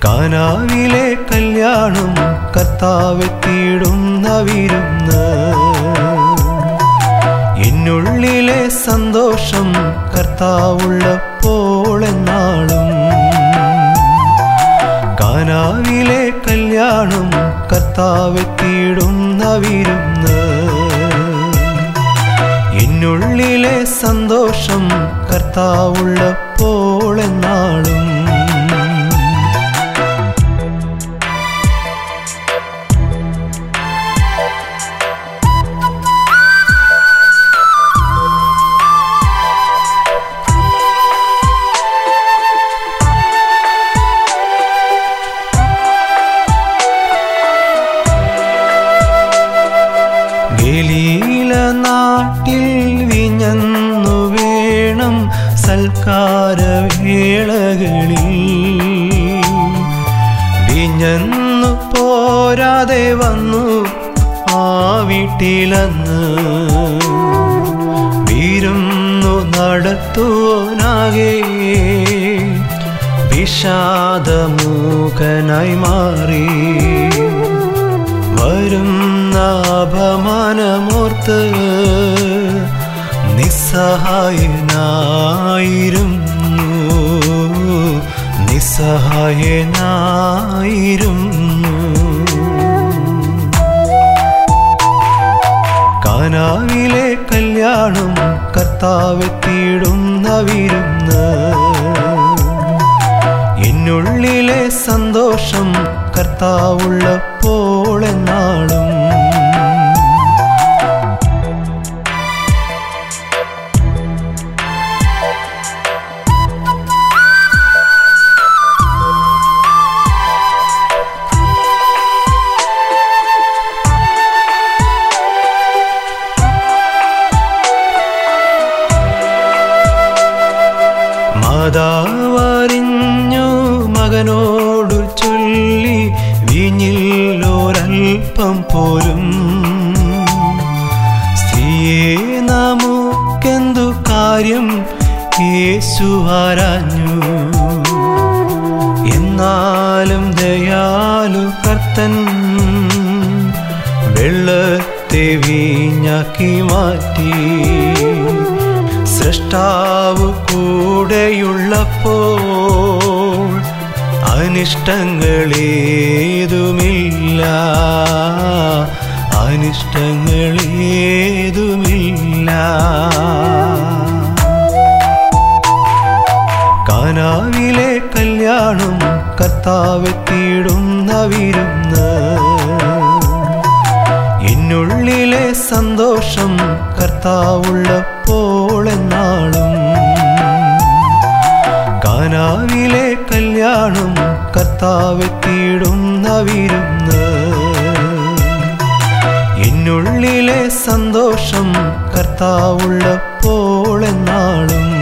കാനാവിലെ കല്യാണം കർത്താവെത്തിയിടുന്ന വിരുന്ന് എന്നുള്ളിലെ സന്തോഷം കർത്താവുള്ളപ്പോൾ എന്നാളും കാനാവിലെ കല്യാണം കർത്താവെത്തിയിടുന്ന വിരുന്ന് എന്നുള്ളിലെ സന്തോഷം കർത്താവുള്ളപ്പോൾ എന്നാളും ഗലീല നാട്ടിൽ വിഞ്ഞന്നു വേണം സൽക്കാരവേളകളിൽ വിഞ്ഞന്നു പോരാതെ വന്നു ആ വീട്ടിലന്ന് വീരുന്നു നടത്തുവനാകെ വിഷാദമൂകനായി മാറി വരുന്ന അപമാനമോർത്ത് നിസ്സഹായനായിരുന്നു നിസ്സഹായനായിരുന്നു കാനാവിലെ കല്യാണം കർത്താവെത്തിയിടുന്ന വിരുന്ന് എന്നുള്ളിലെ സന്തോഷം കർത്താവുള്ളപ്പോൾ എന്നാളും മാതാവറിഞ്ഞു മകനോടു ചൊല്ലി വീഞ്ഞില്ലൊരൽപ്പം പോലും സ്ത്രീയെ നമുക്കെന്തു കാര്യം യേശു ആരാഞ്ഞു എന്നാലും ദയാലു കർത്തൻ വെള്ളത്തെ വീഞ്ഞാക്കി മാറ്റി സൃഷ്ടാവ് കൂടെയുള്ളപ്പോൾ അനിഷ്ടങ്ങളേതുമില്ല അനിഷ്ടങ്ങളേതുമില്ല കാനാവിലെ കല്യാണം കർത്താവെത്തിയിടുന്ന വിരുന്ന് എന്നുള്ളിലെ സന്തോഷം കർത്താവുള്ളപ്പോൾ എന്നാളും കാനാവിലെ കല്യാണം കർത്താവെത്തിയിടുന്ന വിരുന്ന് എന്നുള്ളിലെ സന്തോഷം കർത്താവുള്ളപ്പോൾ എന്നാളും